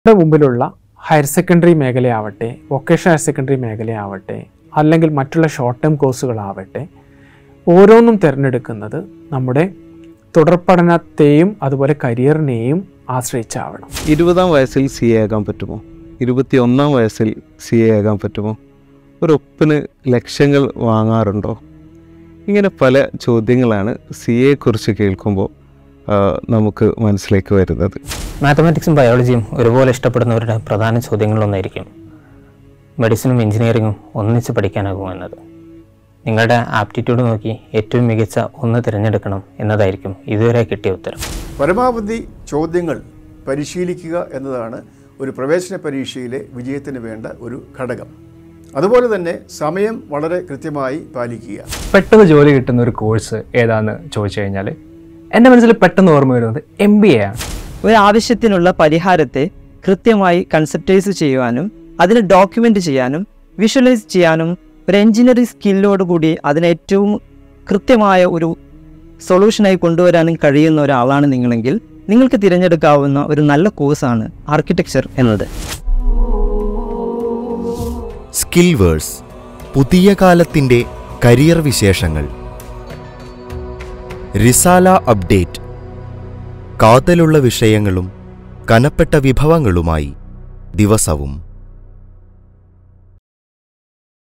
നമ്മുടെ മുമ്പിലുള്ള higher secondary മേഖലയാവട്ടെ വൊക്കേഷണൽ ഹയർ സെക്കൻഡറി മേഖലയാവട്ടെ അല്ലെങ്കിൽ മറ്റുള്ള ഷോർട്ട് ടേം കോഴ്സുകളാവട്ടെ ഓരോന്നും തിരഞ്ഞെടുക്കുന്നത് നമ്മുടെ തുടർ പഠനത്തെയും അതുപോലെ കരിയറിനെയും ആശ്രയിച്ചാവണം ഇരുപതാം വയസ്സിൽ സി എ ആകാൻ പറ്റുമോ ഇരുപത്തി ഒന്നാം വയസ്സിൽ സി എ ആകാൻ പറ്റുമോ ഒരു ഒപ്പിന് ലക്ഷങ്ങൾ വാങ്ങാറുണ്ടോ ഇങ്ങനെ പല ചോദ്യങ്ങളാണ് സി എയെക്കുറിച്ച് കേൾക്കുമ്പോൾ ആ, നമുക്ക് മനസ്സിലേക്ക് വരുന്നത് മാത്തമാറ്റിക്സും ബയോളജിയും ഒരുപോലെ ഇഷ്ടപ്പെടുന്നവരുടെ പ്രധാന ചോദ്യങ്ങളിലൊന്നായിരിക്കും മെഡിസിനും എഞ്ചിനീയറിങ്ങും ഒന്നിച്ച് പഠിക്കാനാകുമോ എന്നത് നിങ്ങളുടെ ആപ്റ്റിറ്റ്യൂഡ് നോക്കി ഏറ്റവും മികച്ച ഒന്ന് തിരഞ്ഞെടുക്കണം എന്നതായിരിക്കും ഇതുവരെ കിട്ടിയ ഉത്തരം പരമാവധി ചോദ്യങ്ങൾ പരിശീലിക്കുക എന്നതാണ് ഒരു പ്രവേശന പരീക്ഷയിലെ വിജയത്തിന് വേണ്ട ഒരു ഘടകം അതുപോലെ തന്നെ സമയം വളരെ കൃത്യമായി പാലിക്കുക പെട്ടെന്ന് ജോലി കിട്ടുന്ന ഒരു കോഴ്സ് ഏതാന്ന് ചോദിച്ചു കഴിഞ്ഞാൽ എൻ്റെ മനസ്സിൽ പെട്ടെന്ന് ഓർമ്മ വരുന്നത് എം ബി എ ആണ് ഒരു ആവശ്യത്തിനുള്ള പരിഹാരത്തെ കൃത്യമായി കൺസെപ്റ്റൈസ് ചെയ്യുവാനും അതിനെ ഡോക്യുമെൻ്റ് ചെയ്യാനും വിഷ്വലൈസ് ചെയ്യാനും ഒരു എഞ്ചിനീയറിംഗ് സ്കില്ലോട് കൂടി അതിനെ ഏറ്റവും കൃത്യമായ ഒരു സൊല്യൂഷനായി കൊണ്ടുവരാനും കഴിയുന്ന ഒരാളാണ് നിങ്ങളെങ്കിൽ നിങ്ങൾക്ക് തിരഞ്ഞെടുക്കാവുന്ന ഒരു നല്ല കോഴ്സാണ് ആർക്കിടെക്ചർ എന്നത് സ്കിൽ വേഴ്സ് പുതിയ കാലത്തിൻ്റെ കരിയർ വിശേഷങ്ങൾ റിസാല അപ്ഡേറ്റ് കാതലുള്ള വിഷയങ്ങളും കനപ്പെട്ട വിഭവങ്ങളുമായി ദിവസവും